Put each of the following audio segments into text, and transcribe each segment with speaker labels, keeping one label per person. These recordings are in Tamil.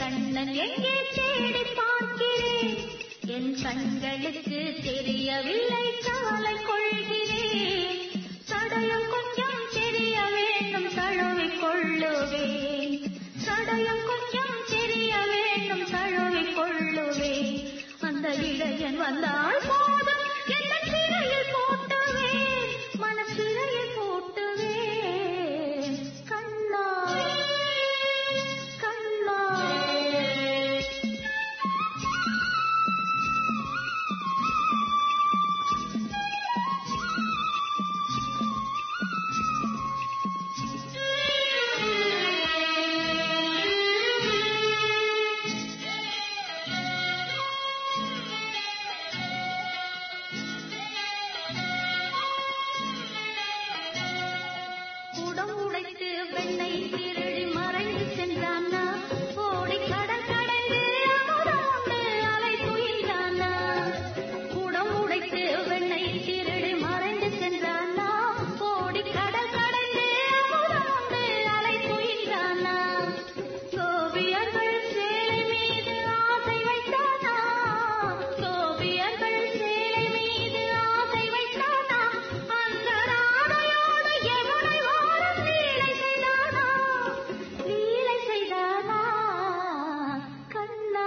Speaker 1: கண்ணன் எங்கே தேடி பார்க்கிறேன் என் கண்களுக்கு தெரியவில்லை கவலை கொள்கிறேன் சடலம் கொஞ்சம் தெரிய வேண்டும் தழுவிக் கொள்ளுவேன் சடலம் கொஞ்சம் தெரிய வேண்டும் தழுவிக் கொள்ளுவேன் அந்த இளையன் வந்தால் போதும் என்ன சிறையில் போட்டுவேன் மனசிறையில் போட்டுவேன் கண்ணா கண்ணா குடம் உடைத்து வெண்ணை திருடி மறைந்து சென்றானா ஓடி கடல் கடந்து அமுதமுண்டு அலை துயின்றானா குடம் உடைத்து வெண்ணை திருடி மறைந்து சென்றானா ஓடி கடல் கடந்து அமுதமுண்டு அலை துயின்றானா கோபியர்கள் சேலை மீது ஆசை வைத்தானா கோபியர்கள் சேலை மீது ஆசை வைத்தானா அந்த ராதையோடு எவனை வாழும் லீலை செய்தானா லீலை செய்தானா கண்ணா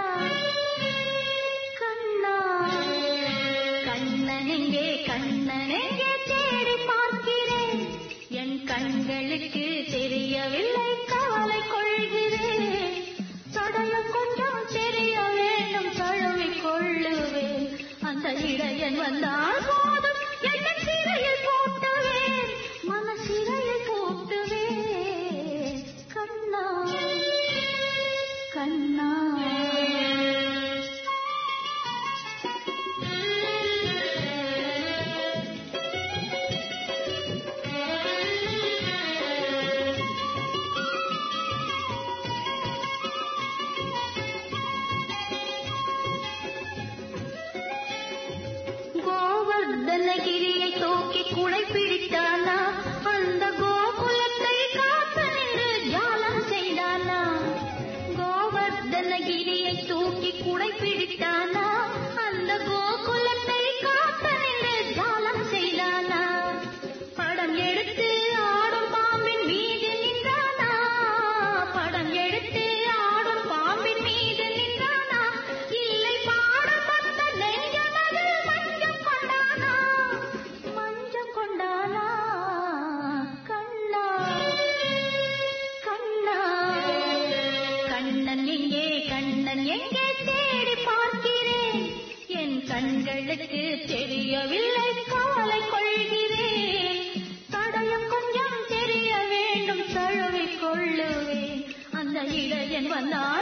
Speaker 1: கண்ணா கண்ணன் எங்கே கண்ணன் எங்கே தேடி பார்க்கிறேன் என் கண்களுக்கு தெரியவில்லை கவலை கொள்கிறேன் சடலம் கொஞ்சம் தெரிய வேண்டும் தழுவிக் கொள்ளுவேன் அந்த இடையன் வந்தால் போதும் என்ன சிறையில் போட்டுவேன் மனசிறையில் போட்டுவேன் கண்ணா கண்ணா கோவர்தனகிரியை தூக்கி குடை பிடித்தானா அந்த கோகுலத்தை காத்து நின்று ஜாலம் செய்தானா கோவர்தனகிரியை தூக்கி குடை பிடித்தானா அந்த கோகுலத்தை காத்து நின்று ஜாலம் செய்தானா படம் எடுத்து ஆடும் பாம்பின் மீது நின்றானா படம் எடுத்து ஆடும் பாம்பின் மீது நின்றானா இல்லை பாடம் வந்த நெஞ்சமது மஞ்சம் கொண்டானா மஞ்சம் கொண்டானா கண்ணா கண்ணா கண்ணன் எங்கே கண்ணன் எங்கே தேடி பார்க்கிறேன் என் கண்களுக்கு தெரியவில்லை கவலை கொள்கிறேன் தடயம் கொஞ்சம் தெரிய வேண்டும் தழுவிக் கொள்ளுவேன் அந்த இளையன் வந்தால்